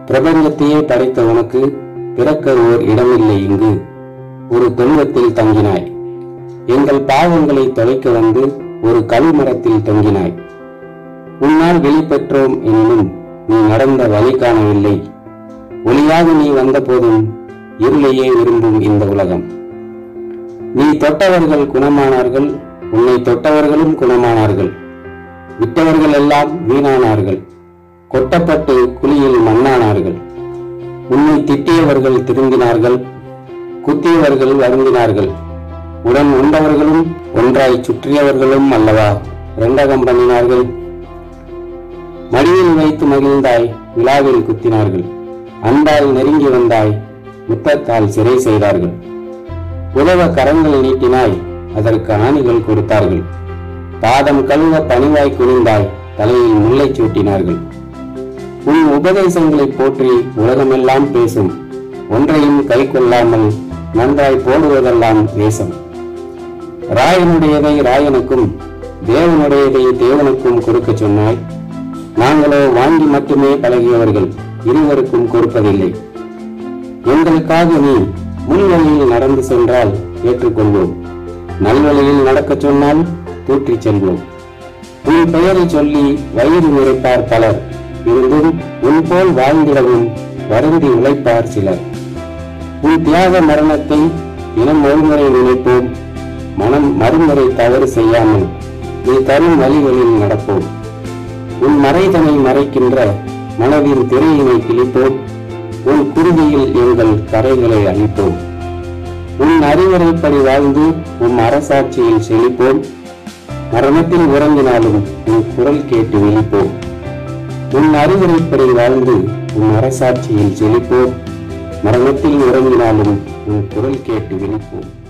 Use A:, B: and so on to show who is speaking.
A: பிரபஞ்சத்தையே படைத்த உனக்கு பிறக்க ஓர் இடமில்லை இங்கு ஒரு தொழுவத்தில் தங்கினாய் எங்கள் பாவங்களை தொலைக்க வந்து ஒரு கல்மரத்தில் தொங்கினாய் உன்னால் வெளிப்பெற்றோம் எனினும் நீ நடந்த வழி காணவில்லை ஒளியாக நீ வந்தபோதும் இருளையே விரும்பும் இந்த உலகம் நீ தொட்டவர்கள் குணமானார்கள் உன்னை தொட்டவர்களும் குணமானார்கள் விட்டவர்கள் எல்லாம் வீணானார்கள் கொட்டப்பட்டு குழியில் மண்ணானார்கள் உன்னை திட்டியவர்கள் திருந்தினார்கள் குத்தியவர்கள் வருந்தினார்கள் உடன் உண்டவர்களும் ஒன்றாய் சுற்றியவர்களும் அல்லவா ரெண்டகம் பண்ணினார்கள் மடியில் வைத்து மகிழ்ந்தாய் விழாவில் குத்தினார்கள் அன்பால் நெருங்கி வந்தாய் முத்தத்தால் சிறை செய்தார்கள் உதவ கரங்கள் நீட்டினாய் அதற்கு ஆணிகள் கொடுத்தார்கள் பாதம் கழுவ பணிவாய் குனிந்தாய் தலையில் முல்லை சூட்டினார்கள் உன் உபதேசங்களை போற்றி உலகமெல்லாம் பேசும் ஒன்றையும் கை கொள்ளாமல் நன்றாய் போடுவதெல்லாம் தேசம் ராயனுடையதை ராயனுக்கும் தேவனுடையதை தேவனுக்கும் கொடுக்க சொன்னாய் நாங்களோ வாங்கி மட்டுமே பழகியவர்கள் இருவருக்கும் கொடுப்பதில்லை எங்களுக்காக நீ முன்வழியில் நடந்து சென்றால் ஏற்றுக்கொள்வோம் நல்வழியில் நடக்கச் சொன்னால் தூற்றிச் செல்வோம் உன் பெயரை சொல்லி வயிறு நிறைப்பார் பலர் இருந்தும் உன் போல் வாழ்ந்திடவும் வருந்தி உழைப்பார் சிலர் உன் தியாக மரணத்தை இனம் ஒருமுறை நினைப்போம் மனம் மறுமுறை தவறு செய்யாமல் நீ தரும் வழிகளில் நடப்போம் உன் மறைதனை மறைக்கின்ற மனதின் திரையினை கிழிப்போம் உன் குருதியில் எங்கள் கரைகளை அழிப்போம் உன் அறிவுரைப்படி வாழ்ந்து உன் அரசாட்சியில் செழிப்போம் மரணத்தில் உறங்கினாலும் உன் குரல் கேட்டு விழிப்போம் உன் அறிவுரைப்படி வாழ்ந்து உன் அரசாட்சியில் செழிப்போம் மரணத்தில் உறங்கினாலும் உன் குரல் கேட்டு விழிப்போம்